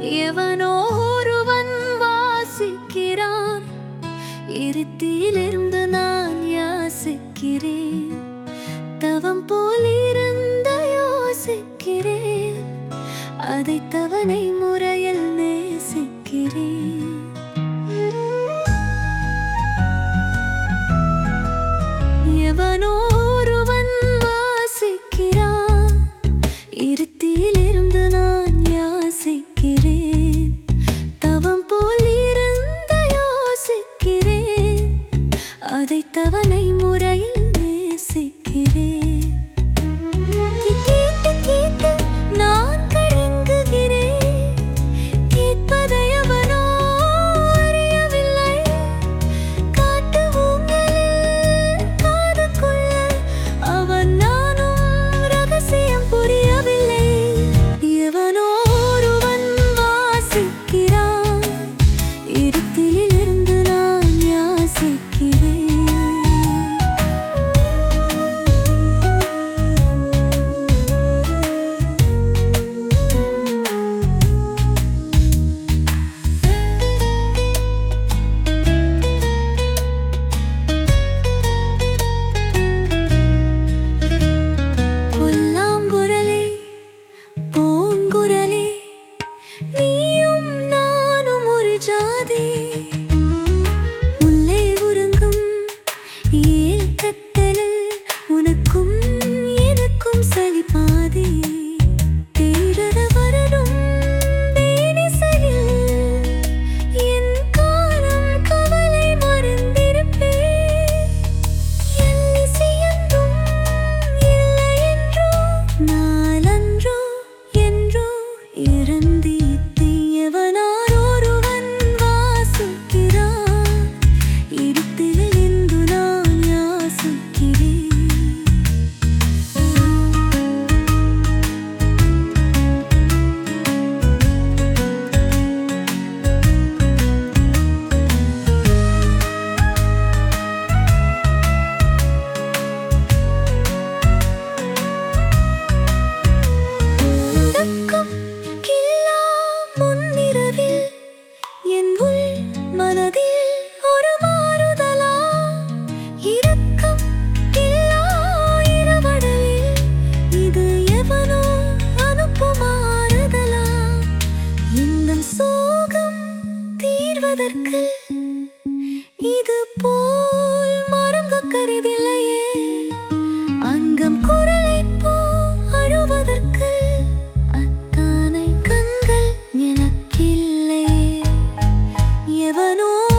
எவனோ ஒருவன் வாசிக்கிறான் இருத்தியிலிருந்து நான் யாசிக்கிறேன் தவம் போல் இருந்த யோசிக்கிறேன் அதை தவணை முறையில் நேசிக்கிறேன் எவனோ ஒருவன் வாசிக்கிறான் இருத்தியிலிருந்து நான் யாசிக்கிறேன் தவம் போல் இருந்த யோசிக்கிறேன் அதை தவணை முறையில் நேசிக்கிறேன் கேட்டு கேட்டு நான் கலங்குகிறேன் கேட்பதை அவனோ அறியவில்லை காட்டு ஊஞ்சலில் காது கொள்ள அவன் நானும் ரகசியம் புரியவில்லை எவனோ ஒருவன் வாசிக்கிறான் இருட்டிலிருந்து நான் யாசிக்கிறேன் புல்லாங்குழலே பூங்குழலே நீயும் நானும் ஒரு ஜாதி முல்லை உறங்கும் ஏற்கத்தலில் உனக்கும் எனக்கும் சலிப்பாதே தேடர வரணும் தேனிசையில் என் காலம் கவலை மறந்திருப்பேன் எல்லிசையென்றும் இல்லை என்றோ நாளன்றோ என்றோ இருந்தீத்தி எவனாரொருவன் வாசிக்கிறான் இருட்டிலிருந்து நான் யாசிக்கிறேன் உறக்கம் கில்லா முன்னிரவில் என் உள் மனதில் ஒரு மாறுதலா இரக்கம் கில்லா இரவடலில் இது எவனோ அனுப்பும் மாறுதலா இந்த சோகம் தீர்வதற்கு இது போல் மறங்க கருதில்லையே அங்கம் குரலைப் போ அழுவதற்கு அத்தானை கண்கள் எனக்கில்லை எவனோ